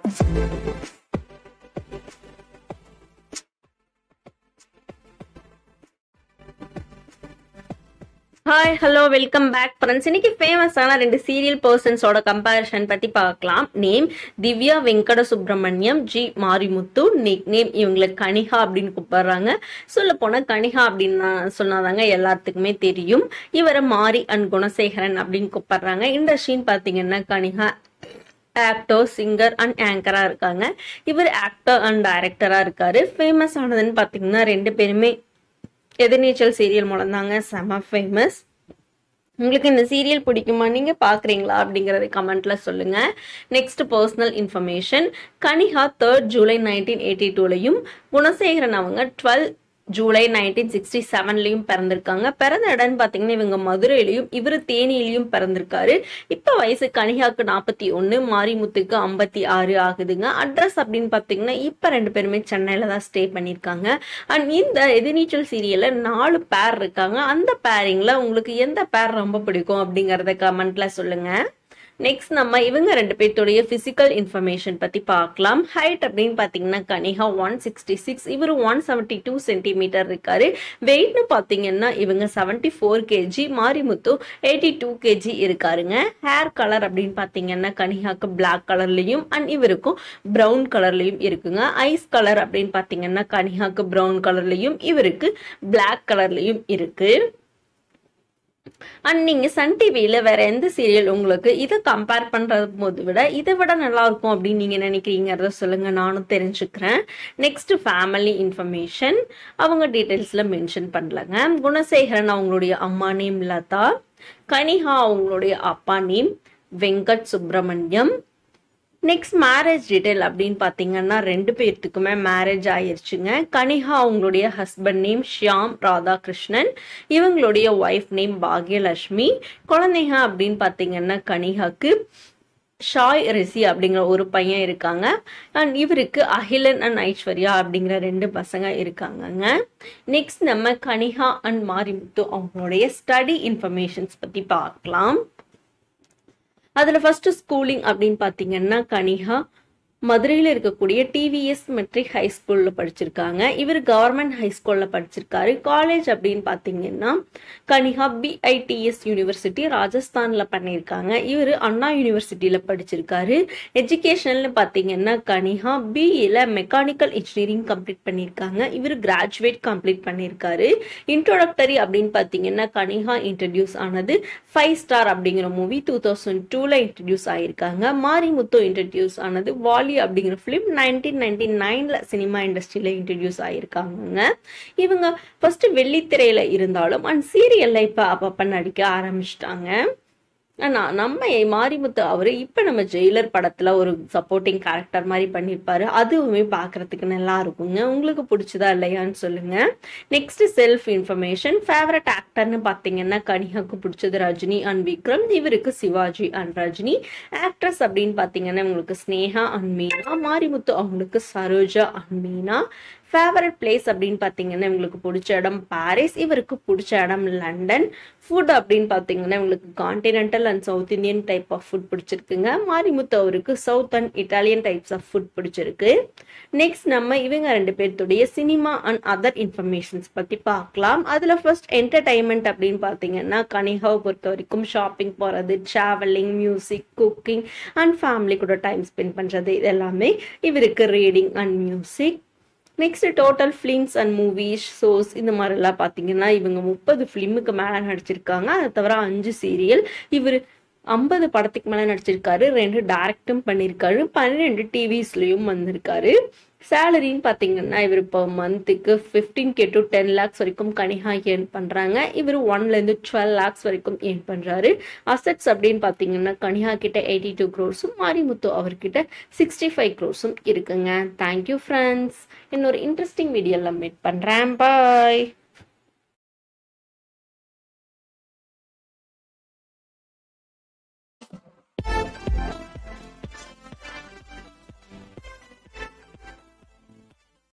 hi hello welcome back friends இன்னைக்கு ஃபேமஸான ரெண்டு சீரியல் பர்சன்ஸோட கம்பேரிஷன் பத்தி பார்க்கலாம் name Divya Venkata Subramaniam ji Marimuthu nick name இவங்களுக்கு கனிகா அப்படின்னு கூப்பிடுறாங்க சொல்ல போனா கனிகா அப்படின்னு சொன்னாதாங்க எல்லாத்துக்குமே தெரியும் இவரை மாரி அண்ட் குணசேகரன் அப்படின்னு கூப்பிடுறாங்க இண்டஸ்ட்ரின்னு பார்த்தீங்கன்னா கனிகா ஆக்டர் சிங்கர் அண்ட் ஆங்கரா இருக்காங்க இவர் ஆக்டர் அண்ட் டைரக்டரா இருக்காரு ஃபேமஸ் ஆனதுன்னு பார்த்தீங்கன்னா ரெண்டு பேருமே எதிர்நீச்சல் சீரியல் மூலம் தாங்க செம ஃபேமஸ் உங்களுக்கு இந்த சீரியல் பிடிக்குமா நீங்க பாக்குறீங்களா அப்படிங்கறத கமெண்ட்ல சொல்லுங்க next personal information Kaniha third July nineteen eighty டூலையும் குணசேகரன் அவங்க டுவெல் ஜூலை நைன்டீன் சிக்ஸ்டி செவன்லையும் பிறந்திருக்காங்க பிறந்த இடம்னு பார்த்தீங்கன்னா இவங்க மதுரையிலையும் இவர் தேனியிலையும் பிறந்திருக்காரு இப்போ வயசு கனிகாக்கு நாற்பத்தி ஒன்று மாரிமுத்துக்கு ஐம்பத்தி ஆறு ஆகுதுங்க அட்ரஸ் அப்படின்னு பார்த்தீங்கன்னா இப்போ ரெண்டு பேருமே சென்னையில் தான் ஸ்டே பண்ணியிருக்காங்க அண்ட் இந்த எதிர்நீச்சல் சீரியலில் நாலு பேர் இருக்காங்க அந்த பேரிங்கில் உங்களுக்கு எந்த பேர் ரொம்ப பிடிக்கும் அப்படிங்கிறத கமெண்ட்ல சொல்லுங்க நெக்ஸ்ட் நம்ம இவங்க ரெண்டு பேர்த்துடைய பிசிக்கல் இன்ஃபர்மேஷன் பத்தி பார்க்கலாம் ஹைட் அப்படின்னு பாத்தீங்கன்னா கனிகா ஒன் சிக்ஸ்டி சிக்ஸ் இவர் ஒன் செவன்டி டூ சென்டிமீட்டர் இருக்காரு வெயிட்னு பாத்தீங்கன்னா இவங்க seventy four KG Marimuthu eighty two KG இருக்காருங்க ஹேர் கலர் அப்படின்னு பாத்தீங்கன்னா கனிகாக்கு பிளாக் கலர்லயும் அண்ட் இவருக்கும் ப்ரௌன் கலர்லயும் இருக்குங்க ஐஸ் கலர் அப்படின்னு பாத்தீங்கன்னா கனிகாக்கு ப்ரௌன் கலர்லயும் இவருக்கு பிளாக் கலர்லயும் இருக்கு அண்ட் நீங்க சன் டிவியில வேற எந்த சீரியல் உங்களுக்கு இதை கம்பேர் பண்றது போது விட இதை விட நல்லா இருக்கும் அப்படின்னு நீங்க நினைக்கிறீங்கிறத சொல்லுங்க நானும் தெரிஞ்சுக்கிறேன் நெக்ஸ்ட் ஃபேமிலி இன்ஃபர்மேஷன் அவங்க டீட்டெயில்ஸ்ல மென்ஷன் பண்ணலங்க குணசேகரன் அவங்களுடைய அம்மா நேம் லதா கனிஹா அவங்களுடைய அப்பா name Venkat Subramaniam next marriage detail அப்படின்னு பார்த்தீங்கன்னா ரெண்டு பேர்த்துக்குமே மேரேஜ் ஆயிருச்சுங்க கனிஹா அவங்களுடைய ஹஸ்பண்ட் நேம் ஷியாம் ராதாகிருஷ்ணன் இவங்களுடைய ஒய்ஃப் நேம் பாக்யலட்சுமி குழந்தைங்க அப்படின்னு பார்த்தீங்கன்னா கனிகாக்கு ஷாய் ரிஷி அப்படிங்கிற ஒரு பையன் இருக்காங்க அண்ட் இவருக்கு அகிலன் அண்ட் ஐஸ்வர்யா அப்படிங்கிற ரெண்டு பசங்க இருக்காங்கங்க நெக்ஸ்ட் நம்ம கனிஹா அண்ட் மாரிமுத்து அவங்களுடைய ஸ்டடி இன்ஃபர்மேஷன்ஸ் பற்றி பார்க்கலாம் அதில் ஃபர்ஸ்ட் ஸ்கூலிங் அப்படின்னு பார்த்தீங்கன்னா கனிஹா மதுரையில் இருக்கக்கூடிய டிவிஎஸ் மெட்ரிக் ஹை ஸ்கூலில் படிச்சிருக்காங்க இவர் கவர்மெண்ட் ஹை ஸ்கூலில் படிச்சிருக்காரு காலேஜ் அப்படின்னு பார்த்தீங்கன்னா கனிஹா பிஐடிஎஸ் யூனிவர்சிட்டி ராஜஸ்தானில் பண்ணியிருக்காங்க இவர் அண்ணா யூனிவர்சிட்டியில் படிச்சிருக்காரு எஜுகேஷனல்னு பார்த்தீங்கன்னா கனிஹா பிஇல மெக்கானிக்கல் இன்ஜினியரிங் கம்ப்ளீட் பண்ணியிருக்காங்க இவர் கிராஜுவேட் கம்ப்ளீட் பண்ணியிருக்காரு இன்ட்ரோடக்டரி அப்படின்னு பார்த்தீங்கன்னா கனிஹா இன்ட்ரடியூஸ் ஆனது ஃபைவ் ஸ்டார் அப்படிங்கிற மூவி டூ தௌசண்ட் டூவில் இன்ட்ரடியூஸ் ஆயிருக்காங்க மாரிமுத்து இன்ட்ரடியூஸ் ஆனது வாலி அப்படிங்கிற ஃபிலிம் நைன்டீன் நைன்டி நைன்ல சினிமா இண்டஸ்ட்ரியில இன்ட்ரடியூஸ் ஆயிருக்காங்க இவங்க ஃபர்ஸ்ட் வெள்ளித்திரையில இருந்தாலும் அண்ட் சீரியல்ல இப்ப அப்பப்ப நடிக்க ஆரம்பிச்சிட்டாங்க நான் நம்ம மாரிமுத்து அவரு இப்ப நம்ம ஜெயிலர் படத்துல ஒரு சப்போர்ட்டிங் கேரக்டர் மாதிரி பண்ணியிருப்பாரு அதுவுமே பாக்குறதுக்கு நல்லா இருக்குங்க உங்களுக்கு பிடிச்சதா இல்லையான்னு சொல்லுங்க நெக்ஸ்ட் செல்ஃப் இன்ஃபர்மேஷன் ஃபேவரட் ஆக்டர்னு பாத்தீங்கன்னா கனிகாக்கு பிடிச்சது ரஜினி அண்ட் விக்ரம் இவருக்கு சிவாஜி அண்ட் ரஜினி ஆக்ட்ரஸ் அப்படின்னு பாத்தீங்கன்னா இவங்களுக்கு ஸ்னேகா அண்ட் மீனா மாரிமுத்து அவங்களுக்கு Saroja and Meena favourite place அப்படின்னு பார்த்தீங்கன்னா இவங்களுக்கு பிடிச்ச இடம் பாரிஸ் இவருக்கு பிடிச்ச இடம் லண்டன் ஃபுட் அப்படின்னு பார்த்தீங்கன்னா இவங்களுக்கு continental and south Indian type of food பிடிச்சிருக்குங்க மாரிமுத்து அவருக்கு south and Italian types of food பிடிச்சிருக்கு நெக்ஸ்ட் நம்ம இவங்க ரெண்டு பேர்த்துடைய சினிமா அண்ட் அதர் இன்ஃபர்மேஷன்ஸ் பற்றி பார்க்கலாம் அதில் ஃபர்ஸ்ட் என்டர்டைன்மெண்ட் அப்படின்னு பார்த்தீங்கன்னா கனிகாவை பொறுத்த வரைக்கும் ஷாப்பிங் போகிறது travelling music cooking and family கூட டைம் ஸ்பெண்ட் பண்ணுறது இது எல்லாமே இவருக்கு reading and music next total films and movies shows இந்த மாதிரிலாம் பார்த்தீங்கன்னா இவங்க முப்பது ஃபிலிமுக்கு மேலே நடிச்சிருக்காங்க அதை தவிர அஞ்சு சீரியல் இவர் ஐம்பது படத்துக்கு மேலே நடிச்சிருக்காரு ரெண்டு டேரக்டும் பண்ணியிருக்காரு பன்னிரெண்டு டிவிஸ்லையும் வந்திருக்காரு சேலரின்னு பார்த்தீங்கன்னா இவர் இப்போ மந்த்துக்கு fifteen K to ten lakhs வரைக்கும் கனிஹா ஏர்ன் பண்ணுறாங்க இவர் ஒன்லேருந்து டுவெல் லேக்ஸ் வரைக்கும் ஏர்ன் பண்ணுறாரு அசட்ஸ் அப்படின்னு பார்த்தீங்கன்னா கனிஹா கிட்ட எயிட்டி டூ க்ரோர்ஸும் மாரிமுத்து அவர்கிட்ட சிக்ஸ்டி ஃபைவ் க்ரோர்ஸும் இருக்குங்க தேங்க்யூ ஃப்ரெண்ட்ஸ் இன்னொரு இன்ட்ரெஸ்டிங் வீடியோவில் மீட் பண்ணுறேன் பாய்